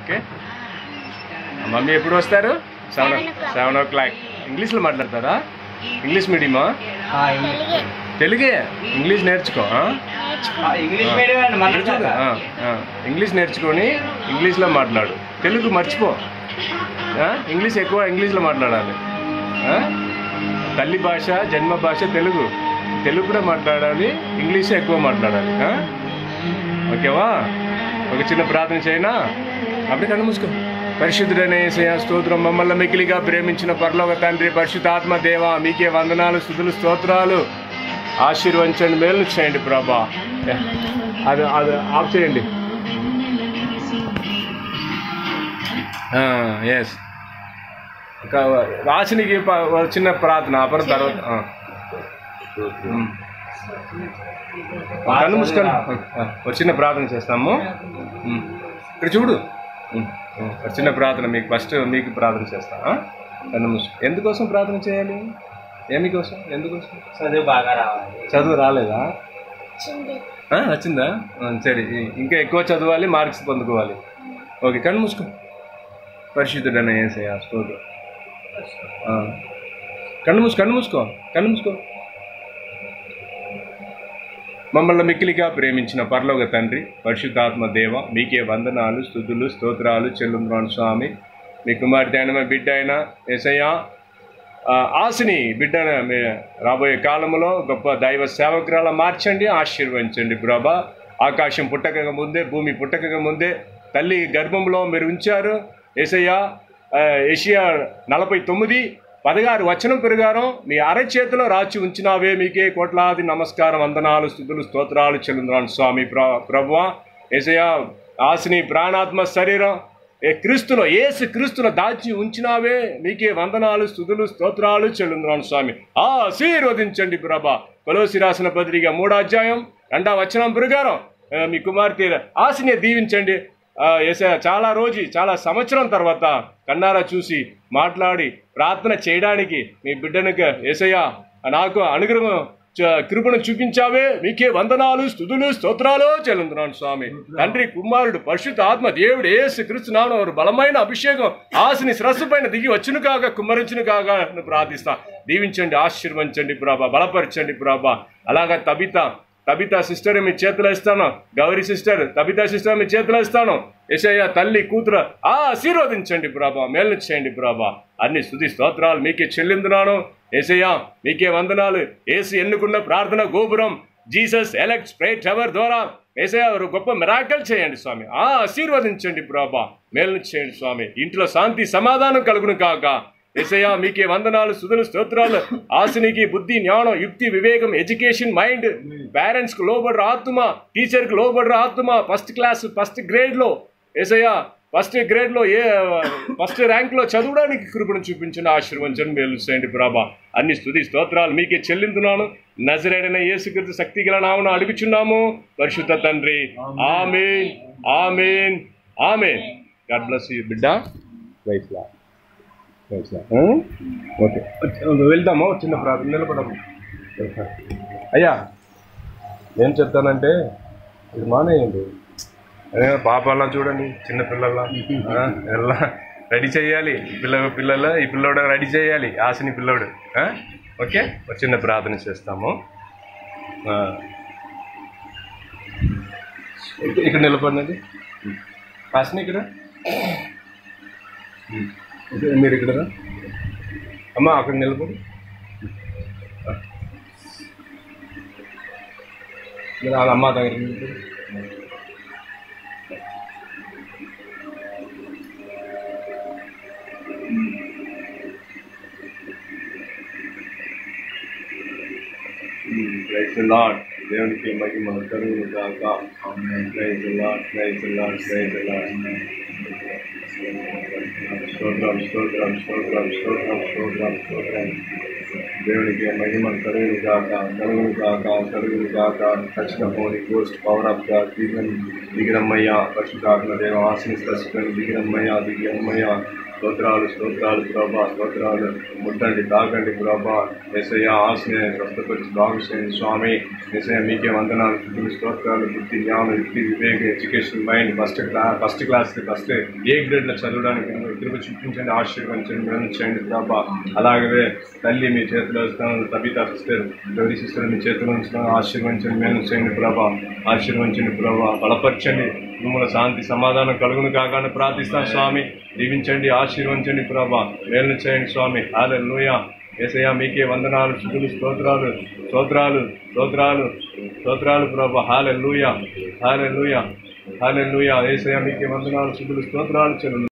Okay mummy ఎప్పుడు వస్తారు seven seven ఓ clock ఇంగ్లీష్లో మాట్లాడతారా ఇంగ్లీష్ మీడియమా తెలుగే ఇంగ్లీష్ నేర్చుకో ఆ? ఇంగ్లీష్ మీడియం అండి మన ఇక్కడ చూడు. ఆ, ఆ. ఇంగ్లీష్ నేర్చుకొని ఇంగ్లీష్లో మాట్లాడు తెలుగు మర్చిపో ఆ? ఇంగ్లీష్ ఎక్కువ ఇంగ్లీష్లో మాట్లాడాలి ఆ? తల్లి భాష జన్మ భాష తెలుగు తెలుగు కూడా మాట్లాడాలి ఇంగ్లీషే ఎక్కువ మాట్లాడాలి ఆ? ఓకేవా ఒక చిన్న ప్రార్థన చేయనా అప్పుడే కళ్ళు మూసుకో పరిశుద్ధుడైన యేసయ్య స్తోత్రం మమ్మల్ని మికిలిగా ప్రేమించిన పరలోక తండ్రి పరిశుద్ధాత్మ దేవ మీకే వందనాలు స్థుతులు స్తోత్రాలు ఆశీర్వదించండి మేలు చేయండి ప్రభా ఏ, అది అది ఆఫ్ చేయండి ఎస్ రాసినికి ప- ఒక చిన్న ప్రార్థన అప్పుడు తర్వాత ఆ. ఉమ్. కళ్ళు మూసుకొని ఆ, ఒక చిన్న ప్రార్థన చేస్తాము ఉమ్. ఇక్కడ చూడు ఉమ్, ఉమ్. ఒక చిన్న ప్రార్థన మీకు ఫస్ట్ మీకు ప్రార్థన చేస్తా ఆ? కళ్ళు మూసు ఎందుకోసం ప్రార్థన చేయాలి ఏమి కోసం ఎందుకోసం చదువు బాగా రావాలి చదువు రాలేదా ఆ, వచ్చిందా ఆ, సరే ఇ- ఇంకా ఎక్కువ చదవాలి మార్క్స్ పొందుకోవాలి ఓకే కళ్ళు మూసుకో పరిశుద్ధుడనే ఏసయ్యా స్తోత్రం ఆ. కళ్ళు మూసుకో కళ్ళు మూసుకో కళ్ళు మూసుకో మమ్మల్ని మిక్కిలిగా ప్రేమించిన పరలోక తండ్రి పరిశుద్ధాత్మ దేవ మీకే వందనాలు స్థుతులు స్తోత్రాలు చెల్లుంద్రాను స్వామి మీ కుమార్తె అయిన మా బిడ్డ అయిన ఏసయ్యా ఆ, ఆశని బిడ్డ మీ- రాబోయే కాలంలో గొప్ప దైవ సేవకురాల మార్చండి ఆశీర్వదించండి ప్రభా ఆకాశం పుట్టక ముందే భూమి పుట్టక ముందే తల్లి గర్భంలో మీరు ఉంచారు ఏసయ్య ఆ, ఏషియా నలభై తొమ్మిది పదహారు వచనం ప్రకారం మీ అరచేతిలో రాచి ఉంచినావే మీకే కోట్లాది నమస్కారం వందనాలు స్థుతులు స్తోత్రాలు చెల్లుంద్రాను స్వామి ప్ర ప్రభువా ఏసయ్య ఆశని ప్రాణాత్మ శరీరం ఏ క్రీస్తులో ఏసు క్రీస్తులో దాచి ఉంచినావే మీకే వందనాలు స్థుతులు స్తోత్రాలు చెల్లుంద్రాను స్వామి ఆశీర్వదించండి ప్రభా కొలోసి రాసిన పత్రిక మూడో అధ్యాయం రెండవ వచనం ప్రకారం ఆ, మీ కుమార్తె ఆశని దీవించండి ఆ, ఏసయ్య చాలా రోజు చాలా సంవత్సరం తర్వాత కన్నారా చూసి మాట్లాడి ప్రార్థన చేయడానికి మీ బిడ్డనికి ఏసయ్య నాకు అనుగ్రహం చ- కృపను చూపించావే మీకే వందనాలు స్తుతులు స్తోత్రాలు చెల్లిందున్నాను స్వామి తండ్రి కుమారుడు పరిశుద్ధ ఆత్మ దేవుడు ఏసు క్రీస్తునామం వారు బలమైన అభిషేకం ఆశని శిరస్సు పైన దిగి వచ్చును కాక కుమ్మరించును కాక అని ప్రార్థిస్తా దీవించండి ఆశీర్వదించండి ప్రభా బలపరచండి ప్రభా అలాగా తబిత తబిత సిస్టర్ మీ చేతిలో ఇస్తాను గౌరీ సిస్టర్ తబిత సిస్టర్ మీ చేతిలో ఇస్తాను యశయ్య తల్లి కూతురు ఆ ఆశీర్వదించండి ప్రభా మేలు చేయండి ప్రభా అన్ని స్థుతి స్తోత్రాలు మీకే చెల్లిందున్నాను ఏసయ్య మీకే వందనాలు ఏసు ఎన్నుకున్న ప్రార్థన గోపురం జీసస్ ఎలక్ట్ స్ప్రే టవర్ ద్వారా ఏసయ్య వారు గొప్ప మిరాకల్ చేయండి స్వామి ఆ ఆశీర్వదించండి ప్రభా మేలు చేయండి స్వామి ఇంట్లో శాంతి సమాధానం కలుగును కాక ఏసయ్య మీకే వందనాలు సుధులు స్తోత్రాలు ఆశనికి బుద్ధి జ్ఞానం యుక్తి వివేకం ఎడ్యుకేషన్ మైండ్ పేరెంట్స్ కు లోబడ్ర ఆత్మ టీచర్ కు లోబడ్ర ఆత్మ ఫస్ట్ క్లాస్ ఫస్ట్ గ్రేడ్ లో ఏసయ్య ఫస్ట్ గ్రేడ్ లో ఏ ఫస్ట్ ర్యాంక్ లో చదవడానికి కృపను చూపించిన ఆశీర్వదించండి మేలు చేయండి ప్రభా అన్ని స్తుతి స్తోత్రాలు మీకే చెల్లిందున్నాను నజరేడైన యేసుక్రీస్తు శక్తి గల నామను అడుగుచున్నాము పరిశుద్ధ తండ్రి amen amen amen God bless you బిడ్డ రైట్ లా ఓకే వెళ్దామా ఒక చిన్న ప్రార్థన నిలబడము అయ్యా ఏం చెప్తానంటే ఇది మానేయండి అదే పాపాలా చూడండి చిన్న పిల్లల ఎలా రెడీ చేయాలి పిల్ల పిల్లల ఈ పిల్లోడు రెడీ చేయాలి ఆశని పిల్లోడు ఆ? ఓకే ఒక చిన్న ప్రార్థన చేస్తాము ఆ. ఇక్కడ- ఇక్కడ నిలబడినది ఆశని ఇక్కడ ఇక్కడ- మీరు ఇక్కడ రా. అమ్మా అక్కడ నిలబడి మీరు వాళ్ళ అమ్మ దగ్గర నిలబడి. ప్రైజ్ ది లార్డ్ దేవునికి మహిమ కలుగును గాక amen praise the Lord praise the Lord praise the Lord స్తోత్రం స్తోత్రం స్తోత్రం స్తోత్రం స్తోత్రం స్తోత్రం దేవునికి మహిమ కలుగును గాక కలుగును గాక కలుగును గాక ఖచ్చిత holy ghost power of God దిగన్ దిగిరమ్మయ్య పరిశుద్ధాత్మ దేవ ఆశని స్పర్శకొని దిగిరమ్మయ్య దిగిరమ్మయ్య స్తోత్రాలు స్తోత్రాలు ప్రభా స్తోత్రాలు ముట్టండి తాగండి ప్రభా ఎసయ్య ఆశని స్వస్థపరిచి బాగు చేయండి స్వామి ఎసయ్య మీకే వందనాలు స్థుతులు స్తోత్రాలు బుద్ధి జ్ఞానం యుక్తి వివేక education mind first class first class first A గ్రేడ్లో చదవడానికి ఇద్దరు చూపించండి ఆశీర్వదించండి మేలు చేయండి ప్రభా అలాగే తల్లి మీ చేతిలో ఇస్తాను తబితా సిస్టర్ గౌరీ సిస్టర్ మీ చేతిలో ఉంచుతాను ఆశీర్వదించండి మేలు చేయండి ప్రభా ఆశీర్వదించండి ప్రభా బలపరచండి మిమ్మల్ని శాంతి సమాధానం కలుగును కాగానే ప్రార్థిస్తాను స్వామి దీవించండి ఆశీర్వదించండి ప్రభా మేలు చేయండి స్వామి హాలే లూయా ఏసయ్య మీకే వందనాలు శుద్ధులు స్తోత్రాలు స్తోత్రాలు స్తోత్రాలు స్తోత్రాలు ప్రభా హాలే లూయా హాలే లూయా హాలే లూయా ఏసయ్య మీకే వందనాలు శుద్ధులు స్తోత్రాలు చెల్లు